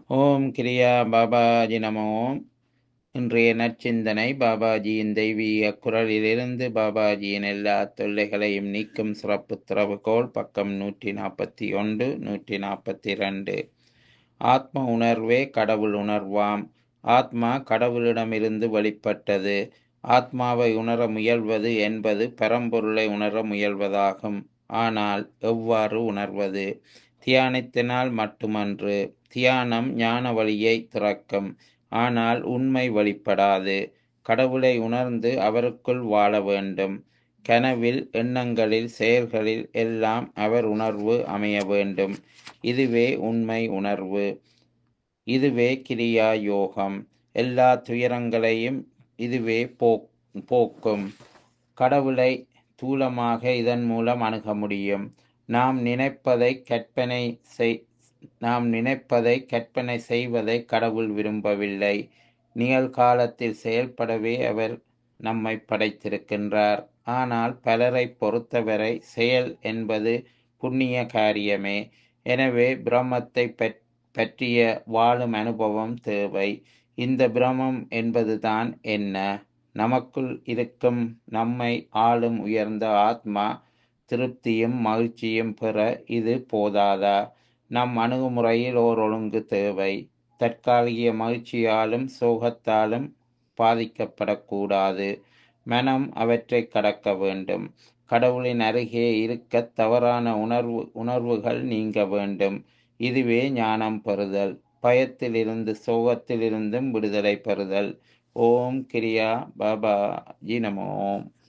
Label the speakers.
Speaker 1: ஓம் கிரியா பாபாஜி நமோ இன்றைய நற்சிந்தனை பாபாஜியின் தெய்வீக குரலிலிருந்து பாபாஜியின் எல்லா தொல்லைகளையும் நீக்கும் சிறப்பு திறவுகோள் பக்கம் நூற்றி நாற்பத்தி ஒன்று நூற்றி நாற்பத்தி ரெண்டு ஆத்ம உணர்வே கடவுள் உணர்வாம் ஆத்மா கடவுளிடமிருந்து வெளிப்பட்டது ஆத்மாவை உணர முயல்வது என்பது பரம்பொருளை உணர முயல்வதாகும் ஆனால் எவ்வாறு உணர்வது தியானத்தினால் மட்டுமன்று தியானம் ஞான வழியை திறக்கும் ஆனால் உண்மை வெளிப்படாது கடவுளை உணர்ந்து அவருக்குள் வாழ வேண்டும் கனவில் எண்ணங்களில் செயல்களில் எல்லாம் அவர் உணர்வு அமைய வேண்டும் இதுவே உண்மை உணர்வு இதுவே கிரியா யோகம் எல்லா துயரங்களையும் இதுவே போக் போக்கும் கடவுளை தூலமாக இதன் மூலம் அணுக முடியும் நாம் நினைப்பதை கற்பனை செய் நாம் நினைப்பதை கற்பனை செய்வதை கடவுள் விரும்பவில்லை நிகழ்காலத்தில் செயல்படவே அவர் நம்மை படைத்திருக்கின்றார் ஆனால் பலரை பொறுத்தவரை செயல் என்பது புண்ணிய காரியமே எனவே பிரம்மத்தை பற்றிய வாழும் அனுபவம் தேவை இந்த பிரமம் என்பதுதான் என்ன நமக்குள் இருக்கும் நம்மை ஆளும் உயர்ந்த ஆத்மா திருப்தியும் மகிழ்ச்சியும் பெற இது போதாதா நம் அணுகுமுறையில் ஓர் ஒழுங்கு தேவை தற்காலிக மகிழ்ச்சியாலும் சோகத்தாலும் பாதிக்கப்படக்கூடாது மனம் அவற்றை கடக்க வேண்டும் கடவுளின் அருகே இருக்க தவறான உணர்வு உணர்வுகள் நீங்க வேண்டும் இதுவே ஞானம் பெறுதல் பயத்திலிருந்து சோகத்திலிருந்தும் விடுதலை பெறுதல் ஓம் கிரியா பாபா ஜி நமோம்